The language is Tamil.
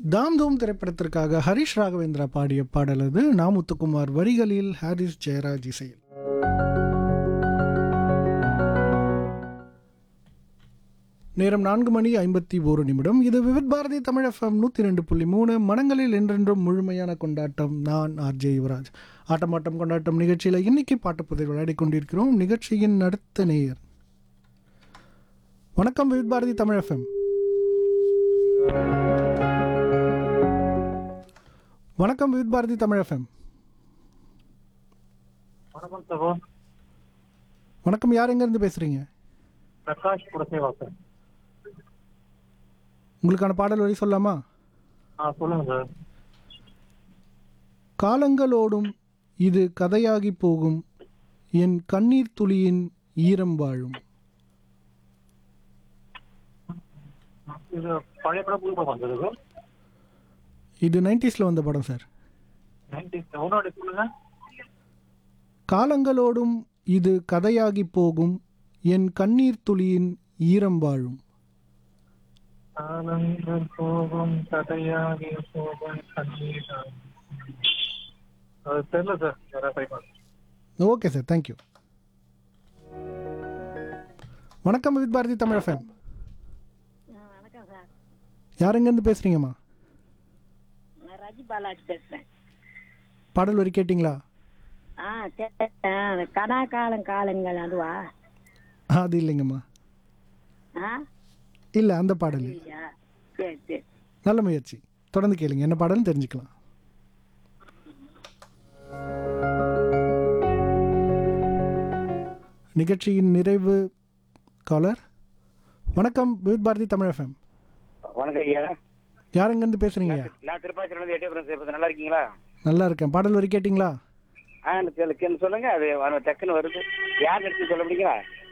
தாம் தூம் திரைப்படத்திற்காக ஹரிஷ் ராகவேந்திரா பாடிய பாடல் அது நாமுத்துக்குமார் வரிகளில் ஹாரிஸ் ஜெயராஜ் இசையில் நேரம் நான்கு மணி ஐம்பத்தி ஓரு நிமிடம் இது விவித் பாரதி தமிழ் எஃப்எம் நூற்றி ரெண்டு புள்ளி மூணு மனங்களில் என்றென்றும் முழுமையான கொண்டாட்டம் நான் ஆர்ஜே யுவராஜ் ஆட்டமாட்டம் கொண்டாட்டம் நிகழ்ச்சியில் இன்னைக்கு பாட்டு புதிர் விளையாடி கொண்டிருக்கிறோம் நிகழ்ச்சியின் அடுத்த நேயர் வணக்கம் விவித் பாரதி தமிழ் எஃப்எம் வணக்கம் விவித் பாரதி தமிழ் எஃப்எம் வணக்கம் சகோ வணக்கம் யார் எங்கேருந்து பேசுகிறீங்க பிரகாஷ் புரசேவாசன் உங்களுக்கான பாடல் வழி சொல்லாமா ஆ சொல்லுங்க சார் காலங்களோடும் இது கதையாகி போகும் என் கண்ணீர் துளியின் ஈரம் வாழும் இது பழைய படம் புது படம் வந்தது சார் இது நைன்டிஸில் வந்த படம் சார் நைன்டி செவனோட சொல்லுங்க காலங்களோடும் இது கதையாகி போகும் என் கண்ணீர் துளியின் ஈரம் வாழும் காலங்கள் போகும் கதையாகி போகும் கண்ணீராகும். அது தெரியல சார் வேற ட்ரை பண்ணுங்க ஓகே சார் தேங்க்யூ வணக்கம் வித் பாரதி தமிழ் எஃப்எம் ஆ, வணக்கம் சார் யார் எங்கேருந்து பேசுகிறீங்கம்மா நான் ரஜி பாலாஜி பேசுறேன் பாடல் வரி கேட்டிங்களா ஆ கேட்டேன் அந்த கனா காலம் காலங்கள் அதுவா அது இல்லைங்கம்மா ஆ இல்லை அந்த பாடல் இல்லை. இல்லையா சரி சரி நல்ல முயற்சி தொடர்ந்து கேளுங்க என்ன பாடல்னு தெரிஞ்சுக்கலாம் நிகழ்ச்சியின் நிறைவு காலர் வணக்கம் வித் பாரதி தமிழ் எஃப்எம் வணக்கம் ஐயா யார் எங்கேருந்து பேசுறீங்க நான் திருப்பாச்சியில இருந்து எட்டே பேசுறேன் நல்லா இருக்கீங்களா நல்லா இருக்கேன் பாடல் வரி கேட்டிங்களா ஆ எனக்கு கேளு- கேளு சொல்லுங்க அது வ- டக்குன்னு வருது யார் எடுத்து சொல்ல முடியுங்களா